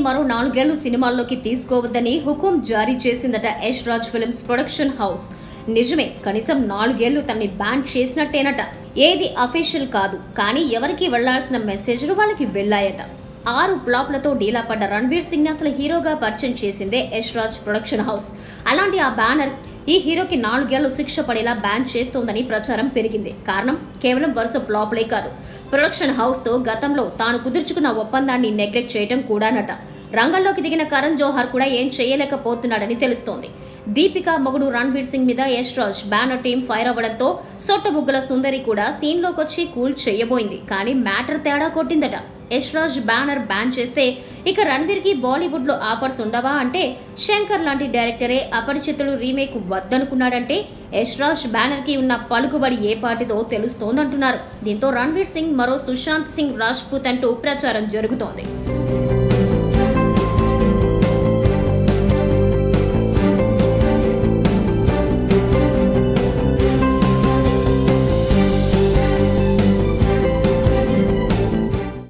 మరో నాలుగేళ్లు సినిమాల్లోకి తీసుకోవద్దని హుకుం జారీ చేసిందట Yash Raj films production house నిజమే కనీసం నాలుగేళ్లు తనని బ్యాన్ చేసినట్టేనట ఏది అఫీషియల్ కాదు కానీ ఎవరికి వెళ్లాల్సిన మెసేజ్లు వాళ్ళకి వెళ్లాయట ఆరు ఫ్లాప్లతో డీలా పడ్డ రణ్వీర్ సింగ్ ని అసలు హీరోగా పరిచయం చేసిందే యష్ రాజ్ ప్రొడక్షన్ హౌస్ అలాంటి ఆ బ్యానర్ ఈ హీరోకి నాలుగేళ్లు శిక్ష పడేలా బ్యాన్ చేస్తోందని ప్రచారం పెరిగింది కారణం కేవలం వరుస ఫ్లాప్లే కాదు ప్రొడక్షన్ హౌస్ తో గతంలో తాను కుదుర్చుకున్న ఒప్పందాన్ని నెగ్లెక్ట్ చేయడం కూడానట రంగంలోకి దిగిన కరణ్ జోహార్ కూడా ఏం చేయలేకపోతున్నాడని తెలుస్తోంది దీపిక మొగుడు రణ్వీర్ సింగ్ మీద Yash Raj banner team fire అవ్వడంతో సొట్టబుగ్గల సుందరి కూడా సీన్ లోకి వచ్చి కూల్ చేయబోయింది కానీ మ్యాటర్ తేడా కొట్టిందట యష్ రాజ్ బ్యానర్ బ్యాన్ చేస్తే ఇక రణ్వీర్ కి బాలీవుడ్ లో ఆఫర్స్ ఉండవా అంటే శంకర్ లాంటి డైరెక్టరే అపరిచితులు రీమేక్ వద్దనుకున్నాడంటే యష్ రాజ్ బ్యానర్ కి ఉన్న పలుకుబడి ఏ పాటిదో తెలుస్తోందంటున్నారు దీంతో రణ్వీర్ సింగ్ మరో సుశాంత్ సింగ్ రాజ్పూత్ అంటూ ప్రచారం జరుగుతోంది